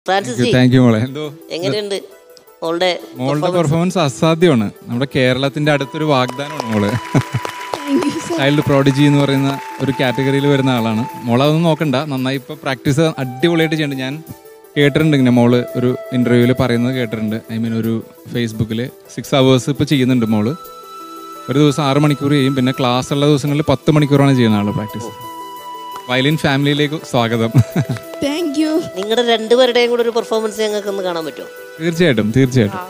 Francis G thank you മോളെ എന്തോ എങ്ങനെയുണ്ട് മോളുടെ മോളുടെ പെർഫോമൻസ് അസാധ്യമാണ് നമ്മുടെ കേരളത്തിന്റെ അടുത്തൊരു വാഗ്ദാനമാണ് മോള് ചൈൽഡ് പ്രോഡിജി എന്ന് പറയുന്ന ഒരു കാറ്റഗറിയിൽ വരുന്ന ആളാണ് മോളെ അതൊന്നും നോക്കണ്ട നന്നായി ഇപ്പൊ പ്രാക്ടീസ് അടിപൊളിയായിട്ട് ചെയ്യുന്നുണ്ട് ഞാൻ കേട്ടിട്ടുണ്ട് ഇങ്ങനെ മോള് ഒരു ഇന്റർവ്യൂവിൽ പറയുന്നത് കേട്ടിട്ടുണ്ട് ഐ മീൻ ഒരു ഫേസ്ബുക്കിൽ സിക്സ് അവേഴ്സ് ഇപ്പൊ ചെയ്യുന്നുണ്ട് മോള് ഒരു ദിവസം ആറ് മണിക്കൂർ ചെയ്യും പിന്നെ ക്ലാസ് ഉള്ള ദിവസങ്ങളിൽ പത്ത് മണിക്കൂറാണ് ചെയ്യുന്ന ആള് പ്രാക്ടീസ് വയലിൻ ഫാമിലിയിലേക്ക് സ്വാഗതം താങ്ക് യു നിങ്ങളുടെ രണ്ടുപേരുടെയും കൂടെ ഒരു പെർഫോമൻസ് ഞങ്ങൾക്ക് ഒന്ന് കാണാൻ പറ്റുമോ തീർച്ചയായിട്ടും തീർച്ചയായിട്ടും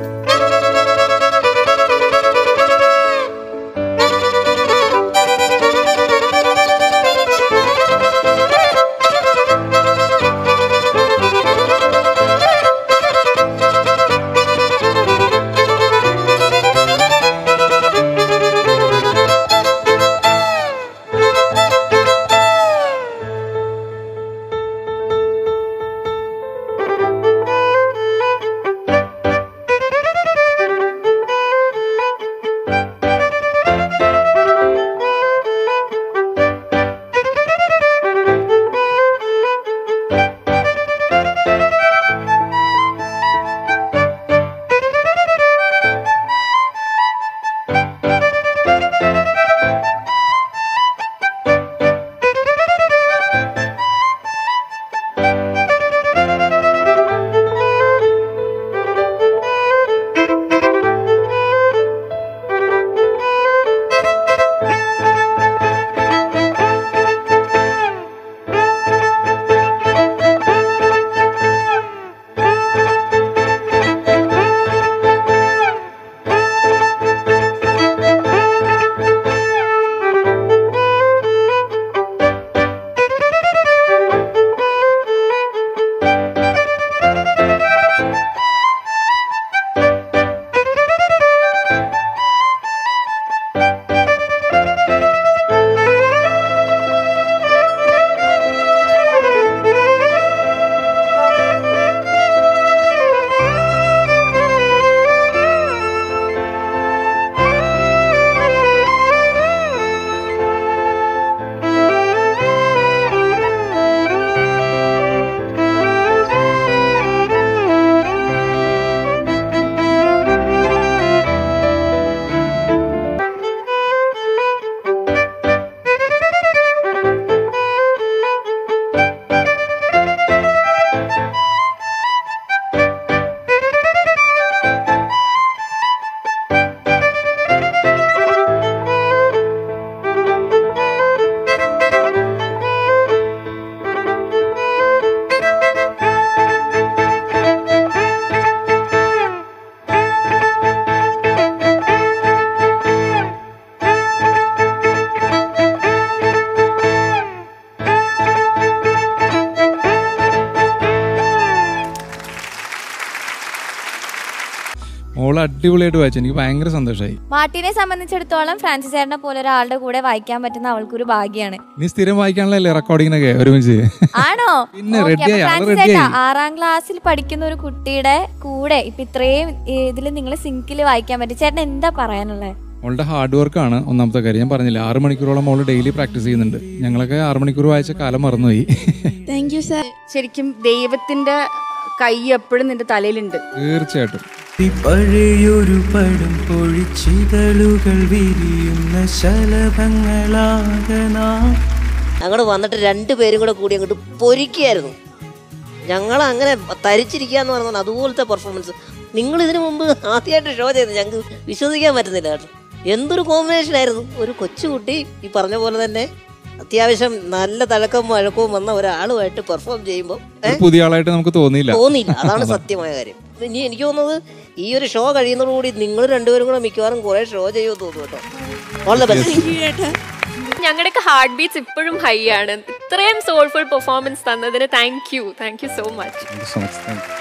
മോള് അടിപൊളിയായിട്ട് വായിച്ചു എനിക്ക് ഭയങ്കര സന്തോഷമായി മാർട്ടിനെ സംബന്ധിച്ചിടത്തോളം ഫ്രാൻസിസ് ചേട്ടനെ പോലെ ഒരാളുടെ കൂടെ വായിക്കാൻ പറ്റുന്ന അവൾക്കൊരു ഭാഗ്യമാണ് നീ സ്ഥിരം വായിക്കാനുള്ളല്ലേ റെക്കോർഡിങ്ങിനൊക്കെ ഒരുമിച്ച് ആണോ പിന്നെ ഓക്കേ, ready ആയി, അപ്പൊ ആള് ഫ്രാൻസിസ് ready ചേട്ടാ ആയി. ആറാം ക്ലാസ്സിൽ പഠിക്കുന്ന ഒരു കുട്ടിയുടെ കൂടെ ഇപ്പൊ ഇത്രയും ഇതിൽ നിങ്ങൾ സിങ്കിൽ വായിക്കാൻ പറ്റും ചേട്ടൻ എന്താ പറയാനുള്ളത് മോളുടെ ഹാർഡ് വർക്കാണ് ഒന്നാമത്തെ കാര്യം ഞാൻ പറഞ്ഞില്ല ആറ് മണിക്കൂറോളം മോള് ഡെയിലി പ്രാക്ടീസ് ചെയ്യുന്നുണ്ട് ഞങ്ങളൊക്കെ ആറ് മണിക്കൂർ വായിച്ച കാലം മറന്നുപോയി താങ്ക് യു സർ ശരിക്കും ദൈവത്തിന്റെ കൈ എപ്പോഴും നിന്റെ തലയിലുണ്ട് തീർച്ചയായിട്ടും ഈ പഴയൊരു പടം പൊഴിച്ചിതളുകൾ വിരിയുന്ന ശലഭങ്ങളാകനാ അങ്ങോട്ട് വന്നിട്ട് രണ്ടുപേരും കൂടെ കൂടി അങ്ങോട്ട് പൊരിക്കുകയായിരുന്നു ഞങ്ങൾ അങ്ങനെ തരിച്ചിരിക്കുക എന്ന് പറഞ്ഞാൽ അതുപോലത്തെ പെർഫോമൻസ് നിങ്ങൾ ഇതിനു മുമ്പ് ആദ്യമായിട്ട് ഷോ ചെയ്ത് ഞങ്ങൾക്ക് വിശ്വസിക്കാൻ പറ്റുന്നില്ല കേട്ടോ എന്തൊരു കോമ്പിനേഷൻ ആയിരുന്നു ഒരു കൊച്ചുകുട്ടി ഈ പറഞ്ഞ പോലെ തന്നെ അത്യാവശ്യം നല്ല തഴക്കവും വഴക്കവും വന്ന ഒരാളുമായിട്ട് പെർഫോം ചെയ്യുമ്പോൾ ഒരു പുതിയ ആളായിട്ട് നമുക്ക് തോന്നിയില്ല തോന്നിയില്ല അതാണ് സത്യമായ കാര്യം ഇനി എനിക്ക് തോന്നുന്നത് ഈ ഒരു ഷോ കഴിയുന്നതോടുകൂടി നിങ്ങൾ രണ്ടുപേരും കൂടെ മിക്കവാറും കുറെ ഷോ ചെയ്യുമെന്ന് തോന്നുന്നു കേട്ടോ all the best thank you ചേട്ടാ ഞങ്ങളുടെയൊക്കെ ഹാർട്ട് ബീറ്റ്സ് ഇപ്പോഴും ഹൈ ആണ് ഇത്രയും സോൾഫുൾ പെർഫോമൻസ് തന്നതിന് thank you thank you so much Thank you so much. Thank you.